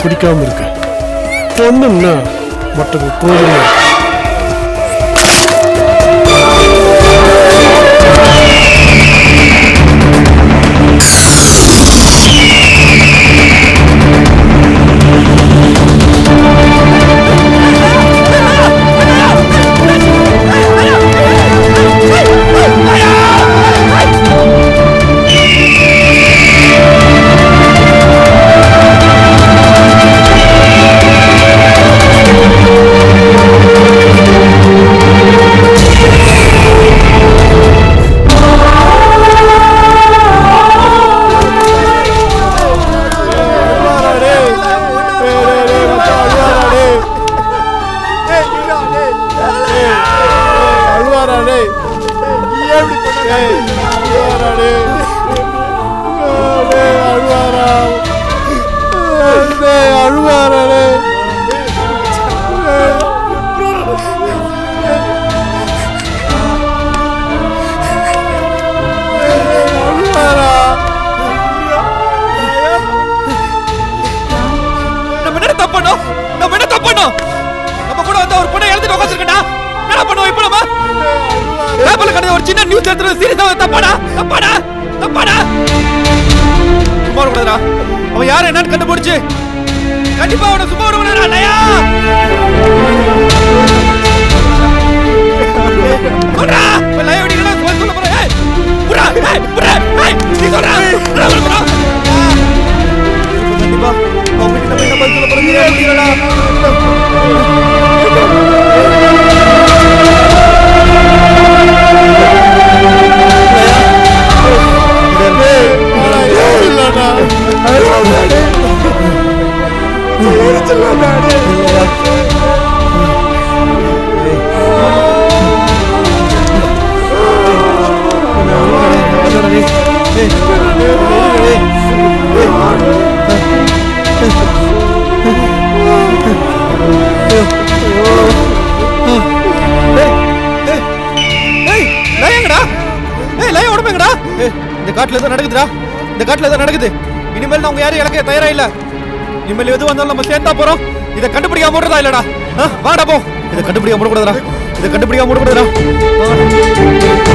பிடிக்காம இருக்கு பொண்ணுன்னா மற்றது போதும் அழுவாரா டேய் ஏன் இப்படி பண்ண அழுவாரா டேய் டேய் அழுவாரா டேய் அழுவாரா டேய் அழுவாரா நம்ம என்ன தப்பு பண்ணோம் நம்ம என்ன தப்பு பண்ணோம் நம்ம கூட வந்து ஒரு பொண்ணை எழுதிட்டு உட்காந்துருக்கா என்ன பண்ணுவோம் இப்ப நம்ம பேப்பர்ல கடந்த ஒரு சின்ன நியூஸ் எடுத்து சீரியஸா தப்பாடா தப்பாடா தப்பாடா சும்மா விடக்கூடாதுடா அவன் யார் என்னன்னு கண்டுபிடிச்சு கண்டிப்பா அவனை சும்மா விட விடா நயா சொல்றா இப்ப லய வெடிக்கணும் சொல்ல சொல்ல போறேன் ஏய் புறா ஏய் புறா ஏய் நீ சொல்றா புறா புறா கண்டிப்பா அவங்க கிட்ட போய் நம்ம சொல்ல போறோம் முடியலடா ஏய் லயங்கடா ஏய் லய உடம்புங்கடா ஏய் இந்த காட்டுல ஏதோ நடக்குதுடா இந்த காட்டுல ஏதோ நடக்குது இனிமேல் நான் உங்க யாரும் இழக்க தயாரா இல்ல இனிமேல் எது வந்தாலும் நம்ம சேர்ந்தா போறோம் இதை கண்டுபிடிக்காம விடுறதா இல்லடா ஆ, வாடா போ இதை கண்டுபிடிக்காம விடக்கூடாதுடா இதை கண்டுபிடிக்காம விடக்கூடாதுடா வாடா.